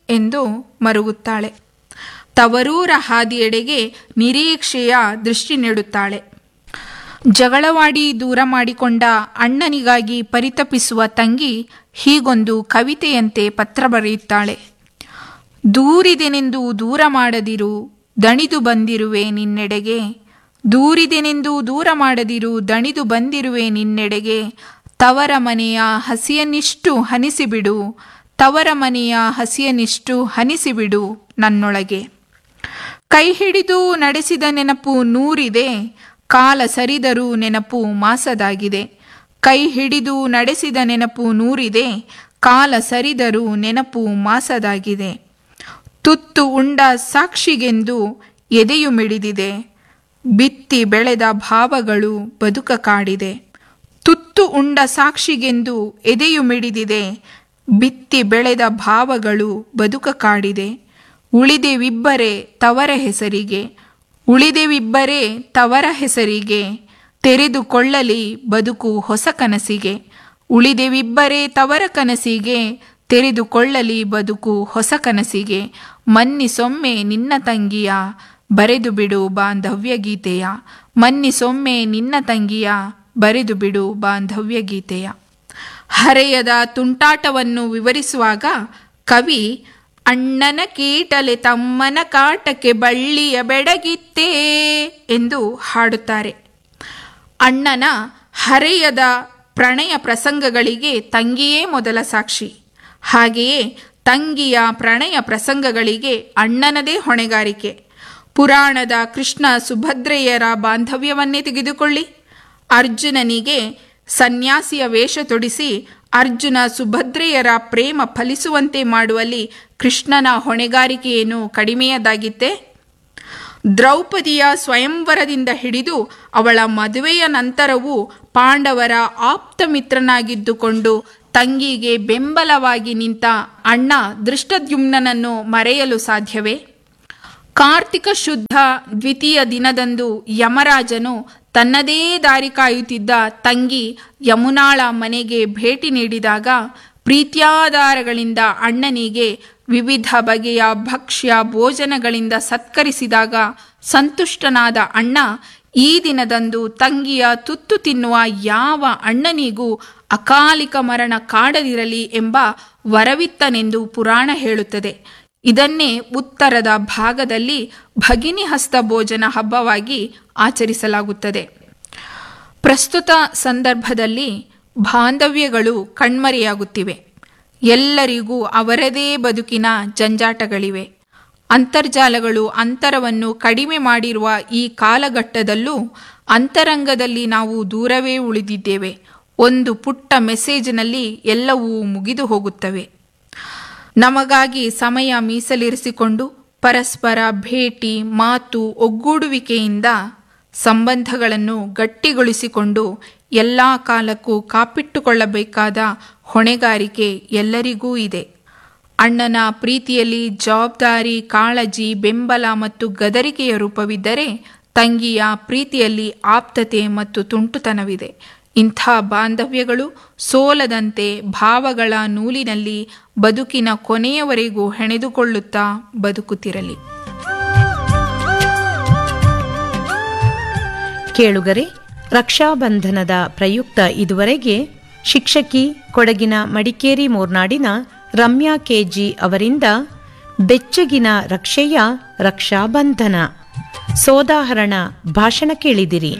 ಎಂದು ಮರುಗುತ್ತಾಳೆ ತವರೂರ ಹಾದಿಯೆಡೆಗೆ ನಿರೀಕ್ಷೆಯ ದೃಷ್ಟಿ ನೀಡುತ್ತಾಳೆ ಜಗಳವಾಡಿ ದೂರ ಮಾಡಿಕೊಂಡ ಅಣ್ಣನಿಗಾಗಿ ಪರಿತಪಿಸುವ ತಂಗಿ ಹೀಗೊಂದು ಕವಿತೆಯಂತೆ ಪತ್ರ ಬರೆಯುತ್ತಾಳೆ ದೂರಿದೆನೆಂದು ದೂರ ಮಾಡದಿರು ದಣಿದು ಬಂದಿರುವೆ ನಿನ್ನೆಡೆಗೆ ದೂರಿದೆನೆಂದು ದೂರ ಮಾಡದಿರು ದಣಿದು ಬಂದಿರುವೆ ನಿನ್ನೆಡೆಗೆ ತವರ ಮನೆಯ ಹಸಿಯನ್ನಿಷ್ಟು ಹನಿಸಿಬಿಡು ತವರ ಮನೆಯ ಹಸಿಯನ್ನಿಷ್ಟು ಹನಿಸಿಬಿಡು ನನ್ನೊಳಗೆ ಕೈ ಹಿಡಿದು ನಡೆಸಿದ ನೆನಪು ನೂರಿದೆ ಕಾಲ ಸರಿದರೂ ನೆನಪು ಮಾಸದಾಗಿದೆ ಕೈ ಹಿಡಿದು ನಡೆಸಿದ ನೆನಪು ನೂರಿದೆ ಕಾಲ ಸರಿದರೂ ನೆನಪು ಮಾಸದಾಗಿದೆ ತುತ್ತು ಉಂಡ ಸಾಕ್ಷಿಗೆಂದು ಎದೆಯು ಮಿಡಿದಿದೆ ಬಿತ್ತಿ ಬೆಳೆದ ಭಾವಗಳು ಬದುಕ ಕಾಡಿದೆ ತುತ್ತು ಉಂಡ ಸಾಕ್ಷಿಗೆಂದು ಎದೆಯು ಮಿಡಿದಿದೆ ಬಿತ್ತಿ ಬೆಳೆದ ಭಾವಗಳು ಬದುಕ ಕಾಡಿದೆ ಉಳಿದೆವಿಬ್ಬರೇ ತವರ ಹೆಸರಿಗೆ ಉಳಿದೆವಿಬ್ಬರೇ ತವರ ಹೆಸರಿಗೆ ತೆರೆದುಕೊಳ್ಳಲಿ ಬದುಕು ಹೊಸ ಕನಸಿಗೆ ಉಳಿದೆವಿಬ್ಬರೇ ತವರ ಕನಸಿಗೆ ತೆರೆದುಕೊಳ್ಳಲಿ ಬದುಕು ಹೊಸ ಕನಸಿಗೆ ಮನ್ನಿಸೊಮ್ಮೆ ನಿನ್ನ ತಂಗಿಯ ಬರೆದು ಬಿಡು ಬಾಂಧವ್ಯ ಗೀತೆಯ ಮನ್ನಿಸೊಮ್ಮೆ ನಿನ್ನ ತಂಗಿಯ ಬರೆದು ಬಿಡು ಬಾಂಧವ್ಯ ಗೀತೆಯ ಹರೆಯದ ತುಂಟಾಟವನ್ನು ವಿವರಿಸುವಾಗ ಕವಿ ಅಣ್ಣನ ಕೀಟಲೆ ತಮ್ಮನ ಕಾಟಕ್ಕೆ ಬಳ್ಳಿಯ ಬೆಡಗಿತ್ತೇ ಎಂದು ಹಾಡುತ್ತಾರೆ ಅಣ್ಣನ ಹರೆಯದ ಪ್ರಣಯ ಪ್ರಸಂಗಗಳಿಗೆ ತಂಗಿಯೇ ಮೊದಲ ಸಾಕ್ಷಿ ಹಾಗೆಯೇ ತಂಗಿಯ ಪ್ರಣಯ ಪ್ರಸಂಗಗಳಿಗೆ ಅಣ್ಣನದೇ ಹೊಣೆಗಾರಿಕೆ ಪುರಾಣದ ಕೃಷ್ಣ ಸುಭದ್ರೆಯರ ಬಾಂಧವ್ಯವನ್ನೇ ತೆಗೆದುಕೊಳ್ಳಿ ಅರ್ಜುನನಿಗೆ ಸನ್ಯಾಸಿಯ ವೇಷ ತೊಡಿಸಿ ಅರ್ಜುನ ಸುಭದ್ರೆಯರ ಪ್ರೇಮ ಫಲಿಸುವಂತೆ ಮಾಡುವಲ್ಲಿ ಕೃಷ್ಣನ ಹೊಣೆಗಾರಿಕೆಯೇನು ಕಡಿಮೆಯದಾಗಿತ್ತೆ ದ್ರೌಪದಿಯ ಸ್ವಯಂವರದಿಂದ ಹಿಡಿದು ಅವಳ ಮದುವೆಯ ನಂತರವೂ ಪಾಂಡವರ ಆಪ್ತ ಮಿತ್ರನಾಗಿದ್ದುಕೊಂಡು ತಂಗಿಗೆ ಬೆಂಬಲವಾಗಿ ನಿಂತ ಅಣ್ಣ ದೃಷ್ಟದ್ಯುಮ್ನನನ್ನು ಮರೆಯಲು ಸಾಧ್ಯವೇ ಕಾರ್ತಿಕ ಶುದ್ಧ ದ್ವಿತೀಯ ದಿನದಂದು ಯಮರಾಜನು ತನ್ನದೇ ದಾರಿ ಕಾಯುತ್ತಿದ್ದ ತಂಗಿ ಯಮುನಾಳ ಮನೆಗೆ ಭೇಟಿ ನೀಡಿದಾಗ ಪ್ರೀತ್ಯಾಧಾರಗಳಿಂದ ಅಣ್ಣನಿಗೆ ವಿವಿಧ ಬಗೆಯ ಭಕ್ಷ್ಯ ಭೋಜನಗಳಿಂದ ಸತ್ಕರಿಸಿದಾಗ ಸಂತುಷ್ಟನಾದ ಅಣ್ಣ ಈ ದಿನದಂದು ತಂಗಿಯ ತುತ್ತು ತಿನ್ನುವ ಯಾವ ಅಣ್ಣನಿಗೂ ಅಕಾಲಿಕ ಮರಣ ಕಾಡದಿರಲಿ ಎಂಬ ವರವಿತ್ತನೆಂದು ಪುರಾಣ ಹೇಳುತ್ತದೆ ಇದನ್ನೇ ಉತ್ತರದ ಭಾಗದಲ್ಲಿ ಭಗಿನಿ ಹಸ್ತ ಭೋಜನ ಹಬ್ಬವಾಗಿ ಆಚರಿಸಲಾಗುತ್ತದೆ ಪ್ರಸ್ತುತ ಸಂದರ್ಭದಲ್ಲಿ ಬಾಂಧವ್ಯಗಳು ಕಣ್ಮರೆಯಾಗುತ್ತಿವೆ ಎಲ್ಲರಿಗೂ ಅವರದೇ ಬದುಕಿನ ಜಂಜಾಟಗಳಿವೆ ಅಂತರ್ಜಾಲಗಳು ಅಂತರವನ್ನು ಕಡಿಮೆ ಮಾಡಿರುವ ಈ ಕಾಲಘಟ್ಟದಲ್ಲೂ ಅಂತರಂಗದಲ್ಲಿ ನಾವು ದೂರವೇ ಉಳಿದಿದ್ದೇವೆ ಒಂದು ಪುಟ್ಟ ಮೆಸೇಜ್ನಲ್ಲಿ ಎಲ್ಲವೂ ಮುಗಿದು ಹೋಗುತ್ತವೆ ನಮಗಾಗಿ ಸಮಯ ಮೀಸಲಿರಿಸಿಕೊಂಡು ಪರಸ್ಪರ ಭೇಟಿ ಮಾತು ಒಗ್ಗೂಡುವಿಕೆಯಿಂದ ಸಂಬಂಧಗಳನ್ನು ಗಟ್ಟಿಗೊಳಿಸಿಕೊಂಡು ಎಲ್ಲ ಕಾಲಕ್ಕೂ ಕಾಪಿಟ್ಟುಕೊಳ್ಳಬೇಕಾದ ಹೊಣೆಗಾರಿಕೆ ಎಲ್ಲರಿಗೂ ಇದೆ ಅಣ್ಣನ ಪ್ರೀತಿಯಲ್ಲಿ ಜವಾಬ್ದಾರಿ ಕಾಳಜಿ ಬೆಂಬಲ ಮತ್ತು ಗದರಿಕೆಯ ರೂಪವಿದ್ದರೆ ತಂಗಿಯ ಪ್ರೀತಿಯಲ್ಲಿ ಆಪ್ತತೆ ಮತ್ತು ತುಂಟುತನವಿದೆ ಇಂಥ ಬಾಂಧವ್ಯಗಳು ಸೋಲದಂತೆ ಭಾವಗಳ ನೂಲಿನಲ್ಲಿ ಬದುಕಿನ ಕೊನೆಯವರೆಗೂ ಹೆಣೆದುಕೊಳ್ಳುತ್ತಾ ಬದುಕುತ್ತಿರಲಿ ಕೇಳುಗರೆ ರಕ್ಷಾಬಂಧನದ ಪ್ರಯುಕ್ತ ಇದುವರೆಗೆ ಶಿಕ್ಷಕಿ ಕೊಡಗಿನ ಮಡಿಕೇರಿ ಮೂರ್ನಾಡಿನ ರಮ್ಯಾ ಕೆಜಿ ಅವರಿಂದ ಬೆಚ್ಚಗಿನ ರಕ್ಷೆಯ ರಕ್ಷಾಬಂಧನ ಸೋದಾಹರಣ ಭಾಷಣ ಕೇಳಿದಿರಿ